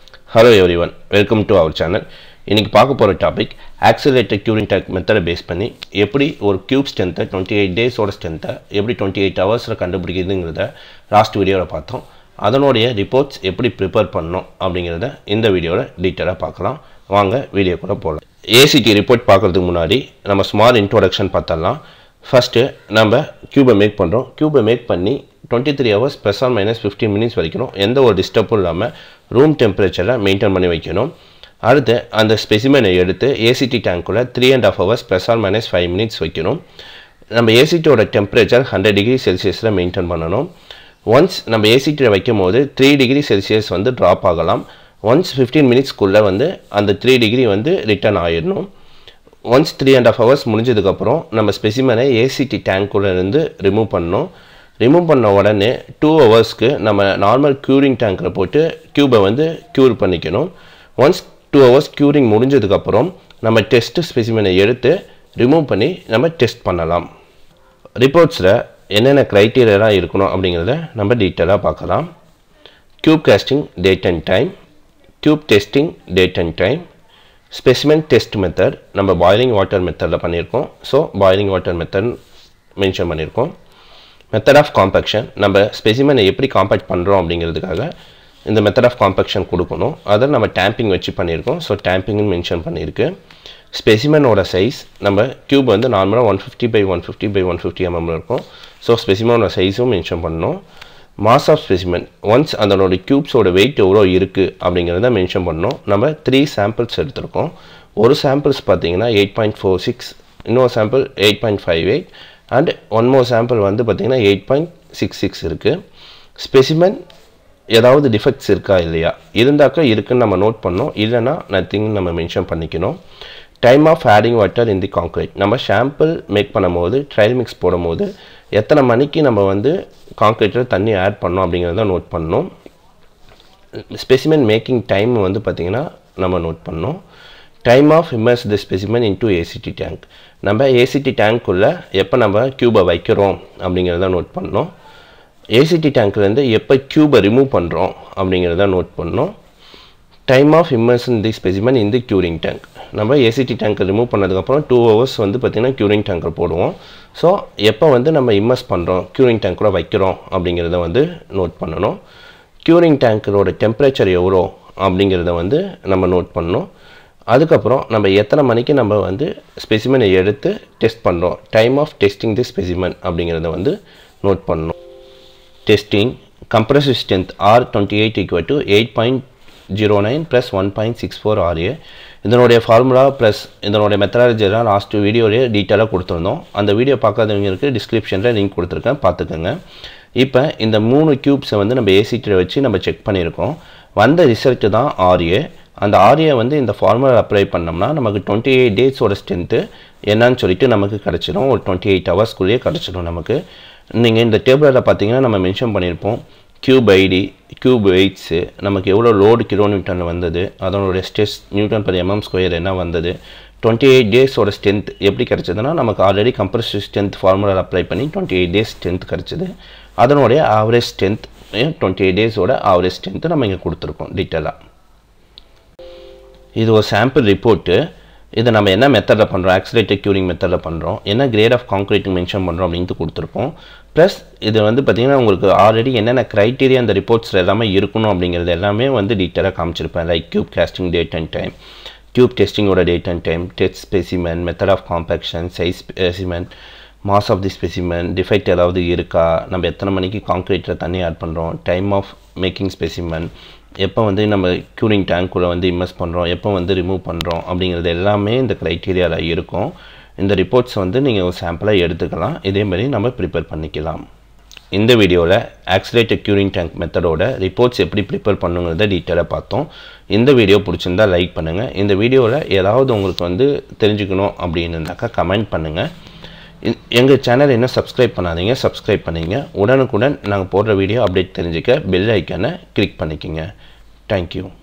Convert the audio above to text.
hello everyone welcome to our channel இன்றைக்கி பார்க்க போகிற டாபிக் ஆக்சிலேட்டட் க்யூரிங் டேக் மெத்தடை பேஸ் பண்ணி எப்படி ஒரு க்யூப் ஸ்ட்ரென்த்தை டுவெண்ட்டி எயிட் டேஸோட ஸ்ட்ரென்த்தை எப்படி டுவெண்ட்டி எயிட் ஹவர்ஸில் கண்டுபிடிக்கிறதுங்கிறத லாஸ்ட் வீடியோவில் பார்த்தோம் அதனுடைய ரிப்போர்ட்ஸ் எப்படி ப்ரிப்பேர் பண்ணோம் அப்படிங்கிறத இந்த வீடியோவில் டீட்டெயிலாக பார்க்கலாம் வாங்க வீடியோ கூட போகலாம் ஏசிடி ரிப்போர்ட் பார்க்குறதுக்கு முன்னாடி நம்ம ஸ்மால் இன்ட்ரோடக்ஷன் பார்த்தலாம் ஃபஸ்ட்டு நம்ம க்யூபை மேக் பண்ணுறோம் க்யூபை மேக் பண்ணி twenty three hours plus or minus fifteen minutes வரைக்கும் எந்த ஒரு டிஸ்டர்பும் இல்லாமல் ரூம் டெம்பரேச்சரை மெயின்டைன் பண்ணி வைக்கணும் அடுத்து அந்த ஸ்பெசிமெனை எடுத்து ஏசிடி டேங்க்குள்ளே three and half hours plus or minus five minutes வைக்கணும் நம்ம ஏசிடியோட டெம்பரேச்சர் ஹண்ட்ரட் டிகிரி செல்சியஸில் மெயின்டைன் பண்ணணும் ஒன்ஸ் நம்ம ஏசிடியில் வைக்கும் போது த்ரீ டிகிரி செல்சியஸ் வந்து ட்ராப் ஆகலாம் ஒன்ஸ் ஃபிஃப்டீன் மினிட்ஸ்க்குள்ளே வந்து அந்த த்ரீ டிகிரி வந்து ரிட்டர்ன் ஆயிடணும் once three and half hours முடிஞ்சதுக்கப்புறம் நம்ம ஸ்பெசிமனை ஏசிடி டேங்க்குள்ளே இருந்து ரிமூவ் பண்ணணும் ரிமூவ் பண்ண உடனே டூ ஹவர்ஸ்க்கு நம்ம நார்மல் க்யூரிங் டேங்க்கில் போட்டு க்யூபை வந்து க்யூர் பண்ணிக்கணும் ஒன்ஸ் டூ ஹவர்ஸ் க்யூரிங் முடிஞ்சதுக்கப்புறம் நம்ம டெஸ்ட் ஸ்பெசிமனை எடுத்து ரிமூவ் பண்ணி நம்ம டெஸ்ட் பண்ணலாம் ரிப்போர்ட்ஸில் என்னென்ன க்ரைட்டீரியாலாம் இருக்கணும் அப்படிங்கிறத நம்ம டீட்டெயிலாக பார்க்கலாம் cube casting date and time cube testing date and time specimen test method நம்ம பாய்லிங் வாட்டர் மெத்தடில் பண்ணியிருக்கோம் so boiling water method mention பண்ணியிருக்கோம் மெத்தட் ஆஃப் காம்பேக்ஷன் நம்ம ஸ்பெசிமெனை எப்படி காம்பேக்ட் பண்ணுறோம் அப்படிங்கிறதுக்காக இந்த மெத்தட் ஆஃப் காம்பேக்ஷன் கொடுக்கணும் அதை நம்ம டேம்பிங் வச்சு பண்ணியிருக்கோம் ஸோ டேம்பிங்னு மென்ஷன் பண்ணியிருக்கு ஸ்பெசிமெனோட சைஸ் நம்ம க்யூப் வந்து நார்மலாக one fifty by one fifty by one fifty எம்எம்ல இருக்கும் ஸோ ஸ்பெசிமெனோட சைஸும் மென்ஷன் பண்ணணும் மாஸ் ஆஃப் ஸ்பெசிமென் ஒன்ஸ் அதனோட க்யூப்ஸோட வெயிட் எவ்வளோ இருக்குது அப்படிங்கிறத மென்ஷன் பண்ணோம் நம்ம த்ரீ சாம்பிள்ஸ் எடுத்திருக்கோம் ஒரு சாம்பிள்ஸ் பார்த்தீங்கன்னா எயிட் பாயிண்ட் ஃபோர் சிக்ஸ் இன்னொரு sample eight point five eight and one more sample வந்து பார்த்திங்கன்னா எயிட் பாயிண்ட் சிக்ஸ் சிக்ஸ் இருக்குது ஸ்பெசிமென் ஏதாவது டிஃபெக்ட்ஸ் இருக்கா இல்லையா இருந்தாக்கா இருக்குன்னு நம்ம நோட் பண்ணோம் இல்லைன்னா நத்திங் நம்ம மென்ஷன் பண்ணிக்கணும் time of adding water in the concrete நம்ம ஷாம்பிள் மேக் பண்ணும்போது ட்ரையல் மிக்ஸ் போடும்போது எத்தனை மணிக்கு நம்ம வந்து காங்க்ரீட்டில் தண்ணி ஆட் பண்ணோம் அப்படிங்கிறத நோட் பண்ணோம் ஸ்பெசிமென் மேக்கிங் டைம் வந்து பார்த்திங்கன்னா நம்ம நோட் பண்ணோம் time of immerse the specimen into ACT tank நம்ம ஏசிடி டேங்க்குள்ளே எப்போ நம்ம க்யூபை வைக்கிறோம் அப்படிங்கிறத நோட் பண்ணோம் ஏசிடி டேங்க்லேருந்து எப்போ க்யூபை ரிமூவ் பண்ணுறோம் அப்படிங்கிறத நோட் பண்ணோம் time of immersion the specimen இந்த க்யூரிங் டேங்க் நம்ம ஏசிடி டேங்கை ரிமூவ் பண்ணதுக்கப்புறம் டூ ஹவர்ஸ் வந்து பார்த்திங்கன்னா க்யூரிங் டேங்கர் போடுவோம் ஸோ எப்போ வந்து நம்ம இம்மர்ஸ் பண்ணுறோம் க்யூரிங் டேங்க் கூட வைக்கிறோம் அப்படிங்கிறத வந்து நோட் பண்ணணும் க்யூரிங் டேங்கரோட டெம்பரேச்சர் எவ்வளோ அப்படிங்கிறத வந்து நம்ம நோட் பண்ணணும் அதுக்கப்புறம் நம்ம எத்தனை மணிக்கு நம்ம வந்து ஸ்பெசிமெனை எடுத்து டெஸ்ட் பண்ணுறோம் time of testing the specimen அப்படிங்கிறத வந்து நோட் பண்ணணும் testing compressive strength R twenty eight equal to eight point zero nine plus one point six four RA இதனுடைய ஃபார்முலா ப்ளஸ் இதனுடைய மெத்தடாலஜிலாம் லாஸ்ட் வீடியோலேயே டீட்டெயிலாக கொடுத்துருந்தோம் அந்த வீடியோ பார்க்காதவங்களுக்கு டிஸ்கிரிப்ஷனில் லிங்க் கொடுத்துருக்கேன் பார்த்துக்கோங்க இப்போ இந்த மூணு க்யூப்ஸை வந்து நம்ம ஏசிடியில் வச்சு நம்ம செக் பண்ணியிருக்கோம் வந்த ரிசல்ட்டு தான் ஆர்ஏ அந்த ஆர்ஏ வந்து இந்த ஃபார்முலா அப்ளை பண்ணோம்னா நமக்கு டுவெண்ட்டி எயிட் டேஸோட ஸ்ட்ரென்த்து என்னன்னு சொல்லிட்டு நமக்கு கிடச்சிடும் ஒரு டுவெண்ட்டி எயிட் ஹவர்ஸ்க்குள்ளேயே கிடச்சிடும் நமக்கு நீங்கள் இந்த டேபிளில் பார்த்தீங்கன்னா நம்ம மென்ஷன் பண்ணியிருப்போம் க்யூப் ஐடி க்யூப் வெயிட்ஸு நமக்கு எவ்வளோ லோடு கிலோ நியூட்டன் வந்தது அதனுடைய stress newton per MM square என்ன வந்தது டுவெண்ட்டி எயிட் டேஸோட ஸ்ட்ரென்த் எப்படி கிடச்சதுன்னா நமக்கு already compressive strength formula apply பண்ணி டுவெண்ட்டி எயிட் டேஸ் ஸ்ட்ரென்த் கிடச்சிது அதனுடைய ஆவரேஜ் ஸ்ட்ரென்த் டுவெண்ட்டி எயிட் டேஸோட ஆவரேஜ் ஸ்ட்ரென்த்து நம்ம இங்கே கொடுத்துருக்கோம் டீட்டெயிலாக இது ஒரு சாம்பிள் ரிப்போர்ட்டு இதை நம்ம என்ன மெத்தடில் பண்ணுறோம் ஆக்சிலேட்டட் க்யூரிங் மெத்தடில் பண்ணுறோம் என்ன கிரேட் ஆஃப் காங்க்ரீட்டிங் மென்ஷன் பண்ணுறோம் அப்படின்ட்டு கொடுத்துருப்போம் ப்ளஸ் இது வந்து பார்த்திங்கன்னா உங்களுக்கு ஆல்ரெடி என்னென்ன க்ரைட்டீரியா அந்த ரிப்போர்ட்ஸில் எல்லாமே இருக்கணும் அப்படிங்கிறது எல்லாமே வந்து டீட்டெயிலாக காமிச்சிருப்பேன் like cube casting date and time cube டெஸ்டிங்கோட date and time test specimen method of compaction size specimen mass of the specimen defect ஏதாவது இருக்கா நம்ம எத்தனை மணிக்கு காங்க்ரீட்டில் தண்ணி ஆட் பண்ணுறோம் டைம் ஆஃப் மேக்கிங் ஸ்பெசிமென் எப்போ வந்து நம்ம க்யூரிங் டேங்க்குள்ளே வந்து இன்வெஸ்ட் பண்ணுறோம் எப்போ வந்து ரிமூவ் பண்ணுறோம் அப்படிங்கிறது எல்லாமே இந்த க்ரைட்டீரியாவில் இருக்கும் இந்த ரிப்போர்ட்ஸ் வந்து நீங்கள் ஒரு சாம்பிளாக எடுத்துக்கலாம் இதேமாதிரி நம்ம ப்ரிப்பேர் பண்ணிக்கலாம் இந்த வீடியோவில் ஆக்சிலேட்டட் க்யூரிங் டேங்க் மெத்தடோட ரிப்போர்ட்ஸ் எப்படி ப்ரிப்பேர் பண்ணுங்கிறத டீட்டெயிலாக பார்த்தோம் இந்த வீடியோ பிடிச்சிருந்தா லைக் பண்ணுங்கள் இந்த வீடியோவில் ஏதாவது உங்களுக்கு வந்து தெரிஞ்சுக்கணும் அப்படின்னு இருந்தாக்கா கமெண்ட் பண்ணுங்கள் எங்கள் சேனல் இன்னும் சப்ஸ்கிரைப் பண்ணாதீங்க சப்ஸ்கிரைப் பண்ணிங்க உடனுக்குடன் நாங்கள் போடுற வீடியோ அப்டேட் தெரிஞ்சுக்க பெல் ஐக்கனை கிளிக் பண்ணிக்கோங்க தேங்க்யூ